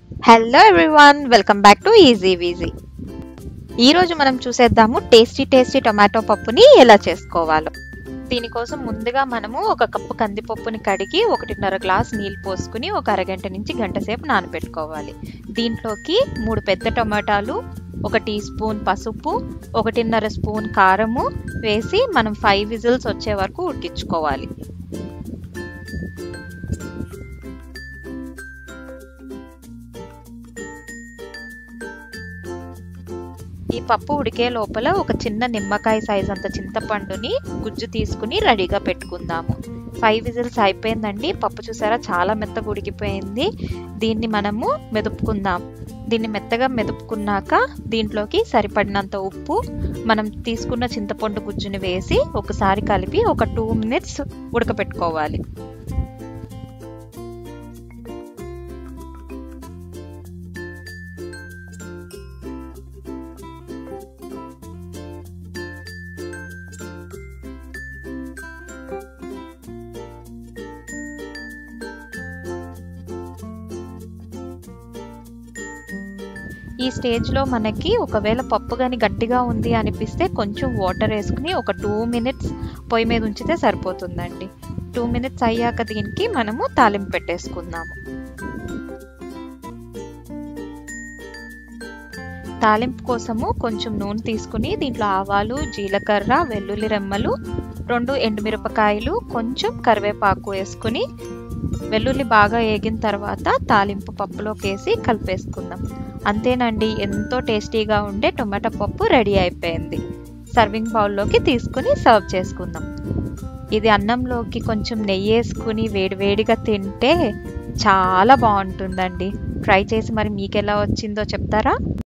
hello everyone welcome back to easy veezy ఈరోజు మనం చూసేద్దాము టేస్టీ టేస్టీ టొమాటో పప్పుని ఎలా చేసుకోవాలో దీనికోసం ముందుగా మనము ఒక కప్పు కందిపప్పుని కడిగి ఒకటిన్నర గ్లాస్ నీళ్ళు పోసుకుని ఒక అరగంట నుంచి గంట సేపు నానబెట్టుకోవాలి దీంట్లోకి మూడు పెద్ద టొమాటాలు ఒక టీ స్పూన్ పసుపు ఒకటిన్నర స్పూన్ కారము వేసి మనం ఫైవ్ విజిల్స్ వచ్చే వరకు ఉడికించుకోవాలి ఈ పప్పు ఉడికే లోపల ఒక చిన్న నిమ్మకాయ సైజ్ అంత చింతపండుని గుజ్జు తీసుకుని రెడీగా పెట్టుకుందాము ఫైవ్ విజిల్స్ అయిపోయిందండి పప్పు చూసారా చాలా మెత్తగా ఉడికిపోయింది దీన్ని మనము మెదుపుకుందాం దీన్ని మెత్తగా మెదుపుకున్నాక దీంట్లోకి సరిపడినంత ఉప్పు మనం తీసుకున్న చింతపండు గుజ్జుని వేసి ఒకసారి కలిపి ఒక టూ మినిట్స్ ఉడకపెట్టుకోవాలి ఈ స్టేజ్లో మనకి ఒకవేళ పప్పు కానీ గట్టిగా ఉంది అనిపిస్తే కొంచెం వాటర్ వేసుకుని ఒక టూ మినిట్స్ పొయ్యి మీద ఉంచితే సరిపోతుందండి టూ మినిట్స్ అయ్యాక దీనికి మనము తాలింపు పెట్టేసుకుందాము తాలింపు కోసము కొంచెం నూనె తీసుకుని దీంట్లో ఆవాలు జీలకర్ర వెల్లుల్లి రెమ్మలు రెండు ఎండుమిరపకాయలు కొంచెం కరివేపాకు వేసుకుని వెల్లుల్లి బాగా వేగిన తర్వాత తాలింపు పప్పులోకి వేసి కలిపేసుకుందాం అంతేనండి ఎంతో టేస్టీగా ఉండే టొమాటో పప్పు రెడీ అయిపోయింది సర్వింగ్ బౌల్లోకి తీసుకుని సర్వ్ చేసుకుందాం ఇది అన్నంలోకి కొంచెం నెయ్యి వేసుకుని వేడివేడిగా తింటే చాలా బాగుంటుందండి ట్రై చేసి మరి మీకు ఎలా వచ్చిందో చెప్తారా